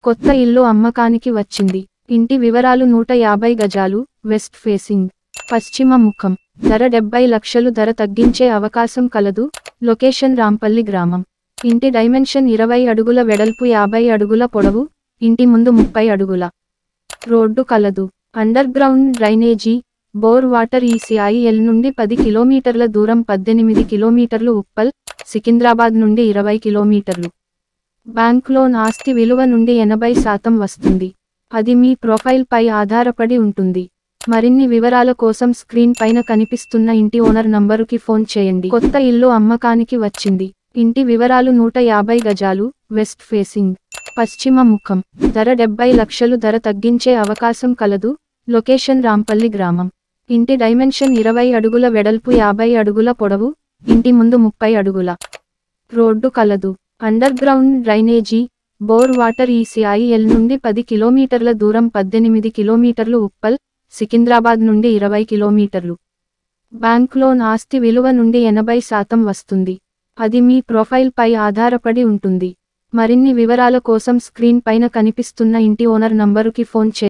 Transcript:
కొత్త ఇల్లు అమ్మకానికి వచ్చింది ఇంటి వివరాలు నూట యాభై గజాలు వెస్ట్ ఫేసింగ్ పశ్చిమ ముఖం ధర డెబ్బై లక్షలు ధర తగ్గించే అవకాశం కలదు లొకేషన్ రాంపల్లి గ్రామం ఇంటి డైమెన్షన్ ఇరవై అడుగుల వెడల్పు యాభై అడుగుల పొడవు ఇంటి ముందు ముప్పై అడుగుల రోడ్డు కలదు underground drainage bore water ECIL నుండి పది కిలోమీటర్ల దూరం పద్దెనిమిది కిలోమీటర్లు ఉప్పల్ సికింద్రాబాద్ నుండి ఇరవై కిలోమీటర్లు బ్యాంక్ లోన్ ఆస్తి విలువ నుండి ఎనభై శాతం వస్తుంది అది మీ ప్రొఫైల్ పై ఆధారపడి ఉంటుంది మరిన్ని వివరాల కోసం స్క్రీన్ పైన కనిపిస్తున్న ఇంటి ఓనర్ నంబరుకి ఫోన్ చేయండి కొత్త ఇల్లు అమ్మకానికి వచ్చింది ఇంటి వివరాలు నూట యాభై గజాలు వెస్ట్ ఫేసింగ్ పశ్చిమ ముఖం ధర డెబ్బై లక్షలు ధర తగ్గించే అవకాశం కలదు లొకేషన్ రాంపల్లి గ్రామం ఇంటి డైమెన్షన్ ఇరవై అడుగుల వెడల్పు యాభై అడుగుల పొడవు ఇంటి ముందు ముప్పై అడుగుల రోడ్డు కలదు underground drainage bore water ECIL నుండి పది కిలోమీటర్ల దూరం పద్దెనిమిది కిలోమీటర్లు ఉప్పల్ సికింద్రాబాద్ నుండి ఇరవై కిలోమీటర్లు బ్యాంక్ లోన్ ఆస్తి విలువ నుండి ఎనభై శాతం వస్తుంది అది మీ ప్రొఫైల్ పై ఆధారపడి ఉంటుంది మరిన్ని వివరాల కోసం స్క్రీన్ పైన కనిపిస్తున్న ఇంటి ఓనర్ నంబరుకి ఫోన్ చే